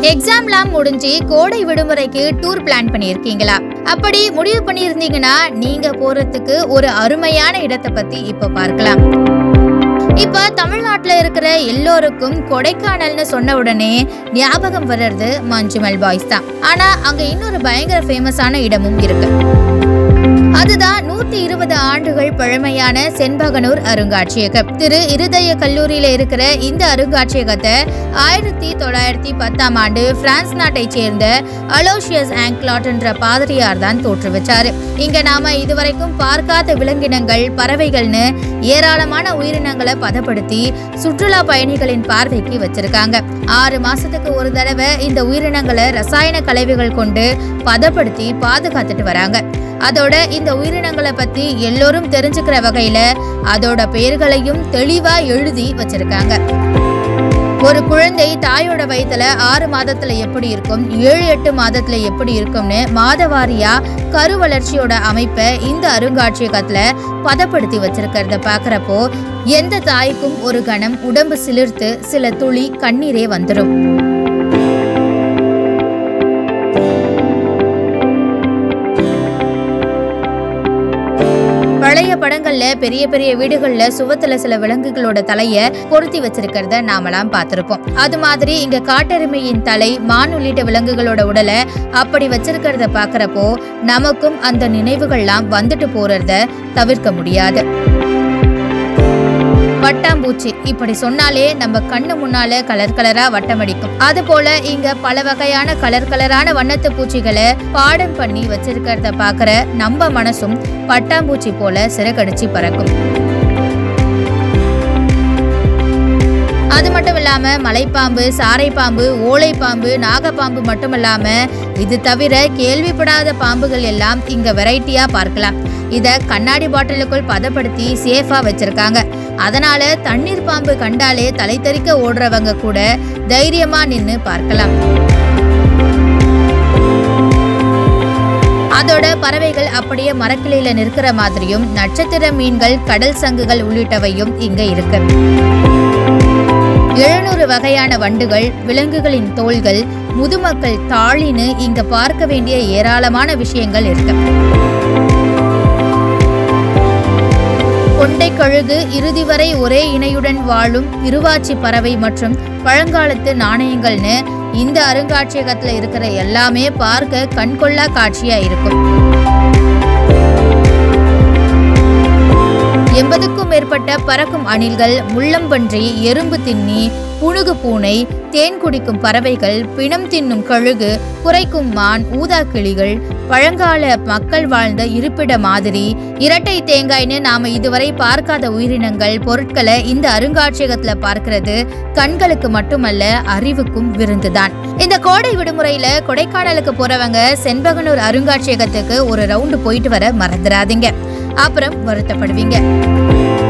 எக்ஸாம்லாம் முடிஞ்சு கோடை விடுமுறைக்கு டூர் பிளான் பண்ணியிருக்கீங்களா அப்படி முடிவு பண்ணியிருந்தீங்கன்னா நீங்க போறதுக்கு ஒரு அருமையான இடத்தை பத்தி இப்ப பார்க்கலாம் இப்ப தமிழ்நாட்டுல இருக்கிற எல்லோருக்கும் கொடைக்கானல்னு சொன்ன உடனே ஞாபகம் வர்றது மஞ்சுமல் பாய்ஸ் தான் ஆனா அங்க இன்னொரு பயங்கர ஃபேமஸான இடமும் இருக்கு அதுதான் நூத்தி இருபது ஆண்டுகள் பழமையான செண்பகனூர் அருங்காட்சியகம் திரு இருதய கல்லூரியில இருக்கிற இந்த அருங்காட்சியகத்தை ஆயிரத்தி தொள்ளாயிரத்தி பத்தாம் ஆண்டு பிரான்ஸ் நாட்டை சேர்ந்த அலோசியஸ் ஆங்க்லாட் என்ற பாதிரியார் தான் தோற்றுவிச்சாரு இங்க நாம இதுவரைக்கும் பார்க்காத விலங்கினங்கள் பறவைகள்னு ஏராளமான உயிரினங்களை பதப்படுத்தி சுற்றுலா பயணிகளின் பார்வைக்கு வச்சிருக்காங்க ஆறு மாசத்துக்கு ஒரு தடவை இந்த உயிரினங்களை ரசாயன கலவைகள் கொண்டு பதப்படுத்தி பாதுகாத்துட்டு வராங்க அதோட இந்த உயிரினங்களை பத்தி எல்லோரும் தெரிஞ்சுக்கிற வகையில அதோட பெயர்களையும் தெளிவா எழுதி வச்சிருக்காங்க ஒரு குழந்தை தாயோட வயித்துல ஆறு மாதத்துல எப்படி இருக்கும் ஏழு எட்டு மாதத்துல எப்படி இருக்கும்னு மாதவாரியா கரு வளர்ச்சியோட அமைப்பை இந்த அருங்காட்சியகத்துல பதப்படுத்தி வச்சிருக்கிறத பாக்குறப்போ எந்த தாய்க்கும் ஒரு கணம் உடம்பு சிலிர்த்து சில துளி கண்ணீரே வந்துடும் பழைய படங்கள்ல பெரிய பெரிய வீடுகள்ல சுவத்துல சில விலங்குகளோட தலைய பொருத்தி வச்சிருக்கிறத நாமெல்லாம் பார்த்திருப்போம் அது மாதிரி இங்க காட்டெருமையின் தலை மான் உள்ளிட்ட விலங்குகளோட உடலை அப்படி வச்சிருக்கிறத பாக்குறப்போ நமக்கும் அந்த நினைவுகள்லாம் வந்துட்டு போறத தவிர்க்க முடியாது வட்டாம்பூச்சி இப்படி சொன்னாலே நம்ம கண்ணு முன்னால கலர் கலரா வட்டமடிக்கும் அது போல இங்க பல வகையான கலர் கலரான வண்ணத்து பூச்சிகளை பாடம் பண்ணி வச்சிருக்கிறத பாக்குற நம்ம மனசும் பட்டாம்பூச்சி போல சிறகடிச்சு பறக்கும் அது மட்டும் இல்லாம மலைப்பாம்பு சாரைப்பாம்பு ஓலைப்பாம்பு நாகப்பாம்பு மட்டும் இல்லாம இது தவிர கேள்விப்படாத பாம்புகள் எல்லாம் இங்க வெரைட்டியா பார்க்கலாம் இத கண்ணாடி பாட்டிலுக்குள் பதப்படுத்தி சேஃபா வச்சிருக்காங்க அதனால தண்ணீர் பாம்பு கண்டாலே தலை தெறிக்க ஓடுறவங்க கூட தைரியமா நின்னு பார்க்கலாம் அதோட பறவைகள் அப்படியே மரக்கிளையில நிற்கிற மாதிரியும் நட்சத்திர மீன்கள் கடல் சங்குகள் உள்ளிட்டவையும் இங்க இருக்கு எழுநூறு வகையான வண்டுகள் விலங்குகளின் தோள்கள் முதுமக்கள் தாளின்னு இங்க பார்க்க வேண்டிய ஏராளமான விஷயங்கள் இருக்கு கொண்டை கழுகு இறுதி வரை ஒரே இணையுடன் வாழும் இருவாச்சி பறவை மற்றும் பழங்காலத்து நாணயங்கள்னு இந்த அருங்காட்சியகத்துல இருக்கிற எல்லாமே பார்க்க கண்கொள்ளா காட்சியா இருக்கும் எண்பதுக்கும் மேற்பட்ட பறக்கும் அணில்கள் முள்ளம்பன்றி எறும்பு தின்னி புணுகு பூனை தேன் குடிக்கும் பறவைகள் பிணம் தின்னும் கழுகு குறைக்கும் மான் ஊதா கிளிகள் பழங்கால மக்கள் வாழ்ந்த இருப்பிட மாதிரி இரட்டை தேங்காய்னு நாம இதுவரை பார்க்காத உயிரினங்கள் பொருட்களை இந்த அருங்காட்சியகத்துல பார்க்கிறது கண்களுக்கு மட்டுமல்ல அறிவுக்கும் விருந்துதான் இந்த கோடை விடுமுறையில கொடைக்கானலுக்கு போறவங்க செண்பகனூர் அருங்காட்சியகத்துக்கு ஒரு ரவுண்டு போயிட்டு வர மறந்துடாதீங்க அப்புறம் வருத்தப்படுவீங்க